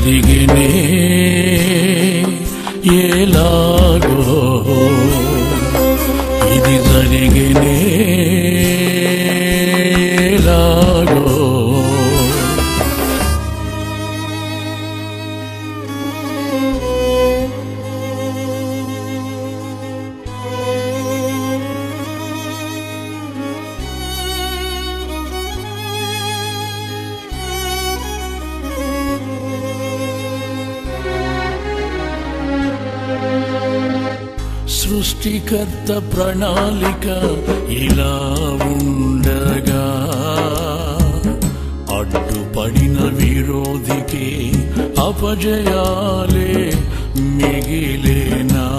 జరిగినే ఎలాగో ఇది జరిగినే ఎలాగో సృష్టికర్త ప్రణాళిక ఇలా ఉండగా అడ్డుపడిన విరోధికి అపజయాలే మిగిలేనా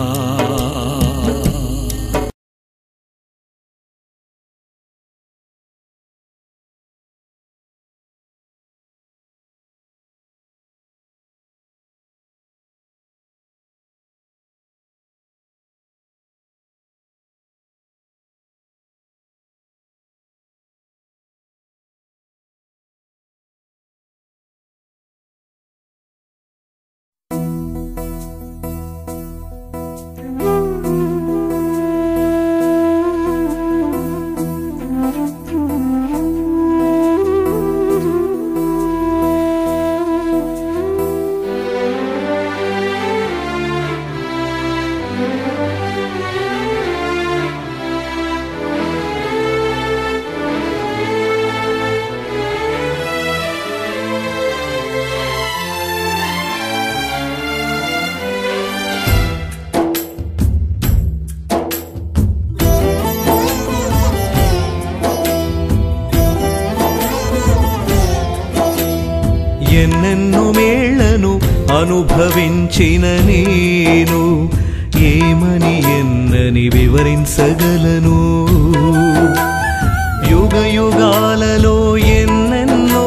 ఎన్నెన్ను మేళ్లను అనుభవించిన నేను ఏమని ఎన్నని వివరించగలను యుగ యుగాలలో ఎన్నెన్నో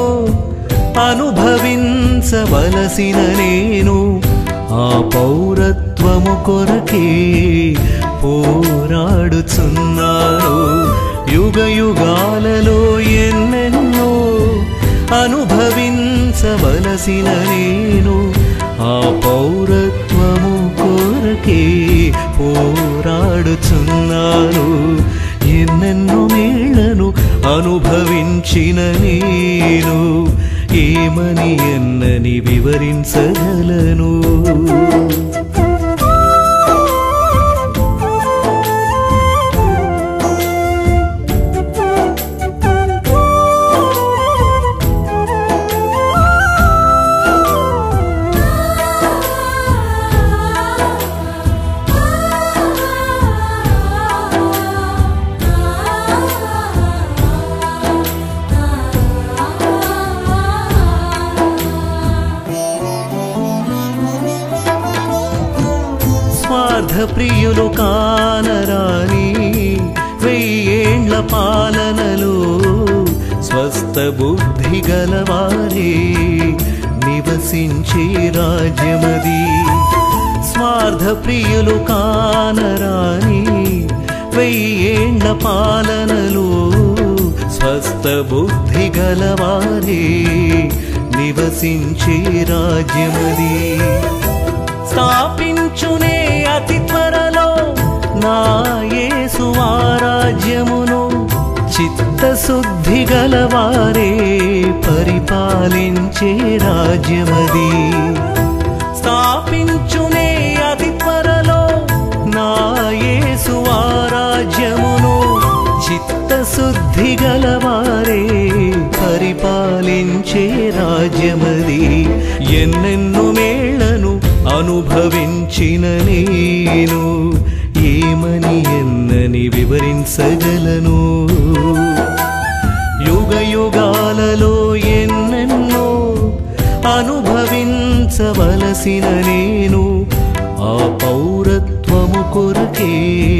అనుభవించవలసిన నేను ఆ పౌరత్వము కొరకే పోరాడుచున్నాను యుగ యుగాలలో ఎన్నెన్నో అనుభవించవలసిన నేను ఆ పౌరత్వము కోరకే పోరాడుచున్నాను ఎన్నెన్నో మేళ్లను అనుభవించిన నేను ఏమని ఎన్నని వివరించగలను స్వార్థ ప్రియులు కానరాని వెయ్యేండ్ల పాలనలో స్వస్థ బుద్ధి గలవారే నివసించే రాజ్యమది స్వార్థ ప్రియులు కానరాని వెయ్యేండ్ల పాలనలో స్వస్థ బుద్ధి గలవారే నివసించే రాజ్యమది స్థాపించునే అతి త్వరలో నా యేసు రాజ్యమును చిత్తశుద్ధి గలవారే పరిపాలించే రాజ్యమది స్థాపించునే అతి త్వరలో నా యేసు రాజ్యమును చిత్తశుద్ధి గలవారే పరిపాలించే రాజ్యమది ఎన్నెన్ను మేళ్లను అనుభవించిన నేను ఏమని ఎన్నని వివరించగలను యుగ యుగాలలో ఎన్నెన్నో అనుభవించవలసిన నేను ఆ పౌరత్వము కొరకే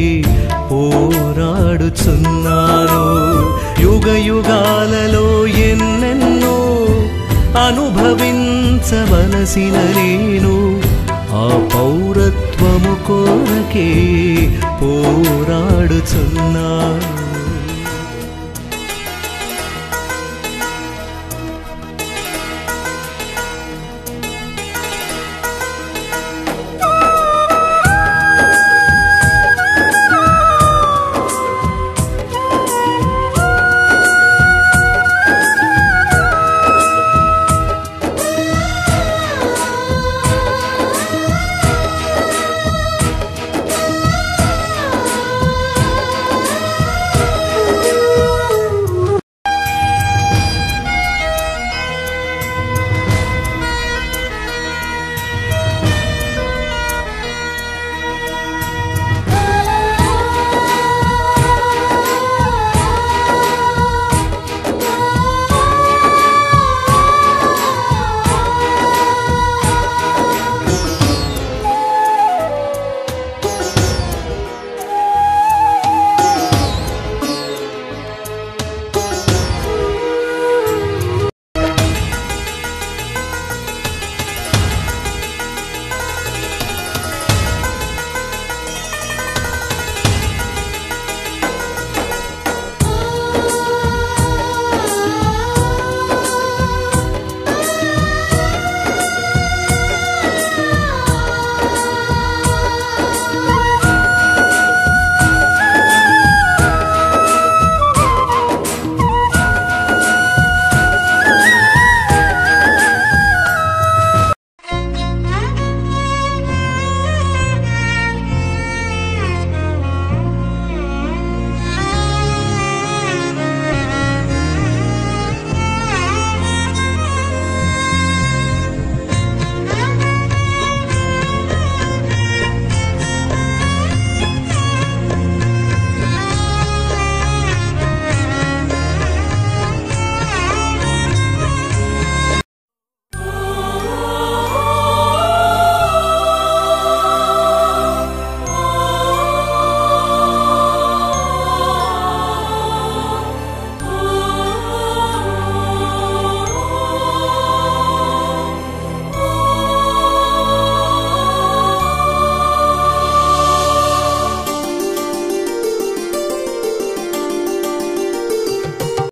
పోరాడుచున్నాను యుగ యుగాలలో ఎన్నెన్నో అనుభవించవలసిన నేను ఆ పౌరత్వము కోరకే పోరాడుచున్నాను